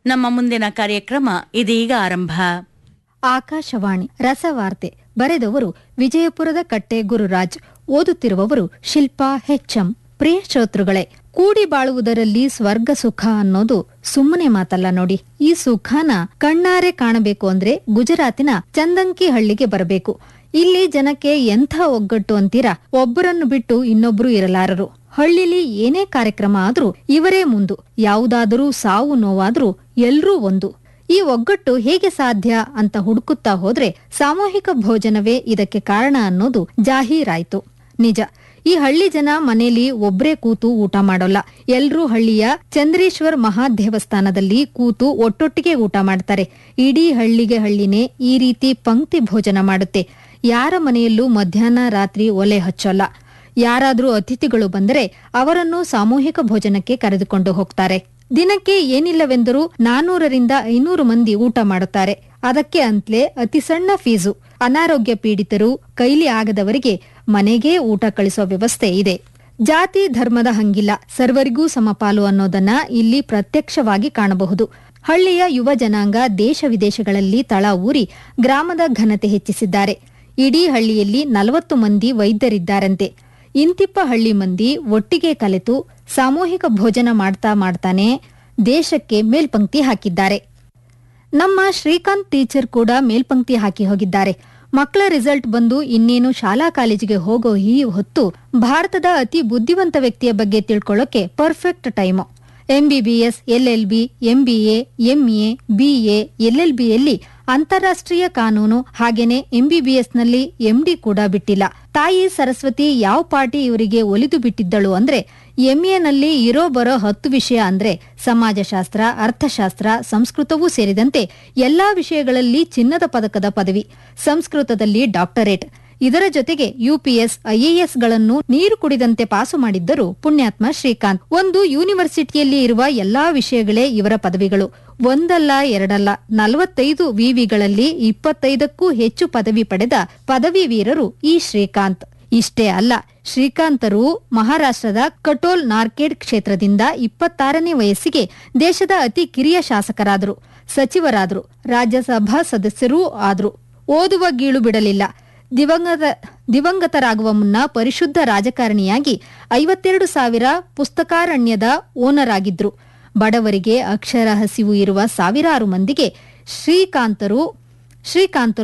ನಮ್ಮ ಮುಂದಿನ ಕಾರ್ಯಕ್ರಮ ಇದೀಗ ಆರಂಭ ಆಕಾಶವಾಣಿ ರಸವಾರ್ತೆ ಬರೆದವರು ವಿಜಯಪುರದ ಕಟ್ಟೆ ಗುರುರಾಜ್ ಓದುತ್ತಿರುವವರು ಶಿಲ್ಪಾ ಹೆಚ್ಎಂ ಪ್ರಿಯ ಶ್ರೋತೃಗಳೇ ಕೂಡಿ ಬಾಳುವುದರಲ್ಲಿ ಸ್ವರ್ಗ ಸುಖ ಅನ್ನೋದು ಸುಮ್ಮನೆ ಮಾತಲ್ಲ ನೋಡಿ ಈ ಸುಖನ ಕಣ್ಣಾರೆ ಕಾಣಬೇಕು ಅಂದ್ರೆ ಗುಜರಾತಿನ ಚಂದಂಕಿ ಹಳ್ಳಿಗೆ ಬರಬೇಕು ಇಲ್ಲಿ ಜನಕ್ಕೆ ಎಂಥ ಒಗ್ಗಟ್ಟು ಅಂತೀರಾ ಒಬ್ಬರನ್ನು ಬಿಟ್ಟು ಇನ್ನೊಬ್ರು ಇರಲಾರರು ಹಳ್ಳಿಲಿ ಏನೇ ಕಾರ್ಯಕ್ರಮ ಆದ್ರೂ ಇವರೇ ಮುಂದು ಯಾವುದಾದರೂ ಸಾವು ನೋವಾದ್ರೂ ಎಲ್ರೂ ಒಂದು ಈ ಒಗ್ಗಟ್ಟು ಹೇಗೆ ಸಾಧ್ಯ ಅಂತ ಹುಡುಕುತ್ತಾ ಹೋದ್ರೆ ಸಾಮೂಹಿಕ ಭೋಜನವೇ ಇದಕ್ಕೆ ಕಾರಣ ಅನ್ನೋದು ಜಾಹೀರಾಯ್ತು ನಿಜ ಈ ಹಳ್ಳಿ ಜನ ಮನೇಲಿ ಒಬ್ರೇ ಕೂತು ಊಟ ಮಾಡೋಲ್ಲ ಎಲ್ರೂ ಹಳ್ಳಿಯ ಚಂದ್ರೇಶ್ವರ್ ಮಹಾದೇವಸ್ಥಾನದಲ್ಲಿ ಕೂತು ಒಟ್ಟೊಟ್ಟಿಗೆ ಊಟ ಮಾಡ್ತಾರೆ ಇಡೀ ಹಳ್ಳಿಗೆ ಹಳ್ಳಿನೇ ಈ ರೀತಿ ಪಂಕ್ತಿ ಭೋಜನ ಮಾಡುತ್ತೆ ಯಾರ ಮನೆಯಲ್ಲೂ ಮಧ್ಯಾಹ್ನ ರಾತ್ರಿ ಒಲೆ ಹಚ್ಚೋಲ್ಲ ಯಾರಾದ್ರೂ ಅತಿಥಿಗಳು ಬಂದರೆ ಅವರನ್ನು ಸಾಮೂಹಿಕ ಭೋಜನಕ್ಕೆ ಕರೆದುಕೊಂಡು ಹೋಗ್ತಾರೆ ದಿನಕ್ಕೆ ಏನಿಲ್ಲವೆಂದರೂ ನಾನೂರರಿಂದ ಐನೂರು ಮಂದಿ ಊಟ ಮಾಡುತ್ತಾರೆ ಅದಕ್ಕೆ ಅಂತ್ಲೇ ಅತಿ ಸಣ್ಣ ಫೀಸು ಅನಾರೋಗ್ಯ ಪೀಡಿತರು ಕೈಲಿ ಆಗದವರಿಗೆ ಮನೆಗೇ ಊಟ ಕಳಿಸೋ ವ್ಯವಸ್ಥೆ ಇದೆ ಜಾತಿ ಧರ್ಮದ ಹಂಗಿಲ್ಲ ಸರ್ವರಿಗೂ ಸಮಪಾಲು ಅನ್ನೋದನ್ನ ಇಲ್ಲಿ ಪ್ರತ್ಯಕ್ಷವಾಗಿ ಕಾಣಬಹುದು ಹಳ್ಳಿಯ ಯುವ ಜನಾಂಗ ದೇಶ ವಿದೇಶಗಳಲ್ಲಿ ತಳ ಊರಿ ಗ್ರಾಮದ ಘನತೆ ಹೆಚ್ಚಿಸಿದ್ದಾರೆ ಇಡೀ ಹಳ್ಳಿಯಲ್ಲಿ ನಲವತ್ತು ಮಂದಿ ವೈದ್ಯರಿದ್ದಾರಂತೆ ಇಂತಿಪ್ಪ ಹಳ್ಳಿ ಮಂದಿ ಒಟ್ಟಿಗೆ ಕಲೆತು ಸಾಮೂಹಿಕ ಭೋಜನ ಮಾಡ್ತಾ ಮಾಡ್ತಾನೆ ದೇಶಕ್ಕೆ ಮೇಲ್ಪಂಕ್ತಿ ಹಾಕಿದ್ದಾರೆ ನಮ್ಮ ಶ್ರೀಕಾಂತ್ ಟೀಚರ್ ಕೂಡ ಮೇಲ್ಪಂಕ್ತಿ ಹಾಕಿ ಹೋಗಿದ್ದಾರೆ ಮಕ್ಕಳ ರಿಸಲ್ಟ್ ಬಂದು ಇನ್ನೇನು ಶಾಲಾ ಕಾಲೇಜಿಗೆ ಹೋಗೋ ಈ ಹೊತ್ತು ಭಾರತದ ಅತಿ ಬುದ್ಧಿವಂತ ವ್ಯಕ್ತಿಯ ಬಗ್ಗೆ ತಿಳ್ಕೊಳ್ಳೋಕೆ perfect time MBBS LLB MBA MA BA ಎಲ್ಎಲ್ಬಿಯಲ್ಲಿ ಅಂತಾರಾಷ್ಟ್ರೀಯ ಕಾನೂನು ಹಾಗೇನೆ ಎಂಬಿಬಿಎಸ್ನಲ್ಲಿ ಎಂಡಿ ಕೂಡ ಬಿಟ್ಟಿಲ್ಲ ತಾಯಿ ಸರಸ್ವತಿ ಯಾವ ಪಾರ್ಟಿ ಇವರಿಗೆ ಒಲಿದು ಬಿಟ್ಟಿದ್ದಳು ಅಂದ್ರೆ ಎಂಎನಲ್ಲಿ ಇರೋ ಬರೋ ಹತ್ತು ವಿಷಯ ಅಂದ್ರೆ ಸಮಾಜಶಾಸ್ತ್ರ ಅರ್ಥಶಾಸ್ತ್ರ ಸಂಸ್ಕೃತವೂ ಸೇರಿದಂತೆ ಎಲ್ಲಾ ವಿಷಯಗಳಲ್ಲಿ ಚಿನ್ನದ ಪದಕದ ಪದವಿ ಸಂಸ್ಕೃತದಲ್ಲಿ ಡಾಕ್ಟರೇಟ್ ಇದರ ಜೊತೆಗೆ ಯುಪಿಎಸ್ ಐಎಎಸ್ ಗಳನ್ನು ನೀರು ಕುಡಿದಂತೆ ಪಾಸು ಮಾಡಿದ್ದರು ಪುಣ್ಯಾತ್ಮ ಶ್ರೀಕಾಂತ್ ಒಂದು ಯೂನಿವರ್ಸಿಟಿಯಲ್ಲಿ ಇರುವ ಎಲ್ಲಾ ವಿಷಯಗಳೇ ಇವರ ಪದವಿಗಳು ಒಂದಲ್ಲ ಎರಡಲ್ಲ ನಲವತ್ತೈದು ವಿವಿಗಳಲ್ಲಿ ಇಪ್ಪತ್ತೈದಕ್ಕೂ ಹೆಚ್ಚು ಪದವಿ ಪಡೆದ ಪದವಿ ವೀರರು ಈ ಶ್ರೀಕಾಂತ್ ಇಷ್ಟೇ ಅಲ್ಲ ಶ್ರೀಕಾಂತರು ಮಹಾರಾಷ್ಟ್ರದ ಕಟೋಲ್ ನಾರ್ಕೆಡ್ ಕ್ಷೇತ್ರದಿಂದ ಇಪ್ಪತ್ತಾರನೇ ವಯಸ್ಸಿಗೆ ದೇಶದ ಅತಿ ಕಿರಿಯ ಶಾಸಕರಾದರು ಸಚಿವರಾದರು ರಾಜ್ಯಸಭಾ ಸದಸ್ಯರೂ ಆದ್ರು ಓದುವ ಗೀಳು ಬಿಡಲಿಲ್ಲ ದಿವಂಗತ ದಿವಂಗತರಾಗುವ ಮುನ್ನ ಪರಿಶುದ್ಧ ರಾಜಕಾರಣಿಯಾಗಿ ಐವತ್ತೆರಡು ಸಾವಿರ ಪುಸ್ತಕಾರಣ್ಯದ ಓನರ್ ಆಗಿದ್ರು ಬಡವರಿಗೆ ಅಕ್ಷರ ಹಸಿವು ಇರುವ ಸಾವಿರಾರು ಮಂದಿಗೆ ಶ್ರೀಕಾಂತರು ಶ್ರೀಕಾಂತರು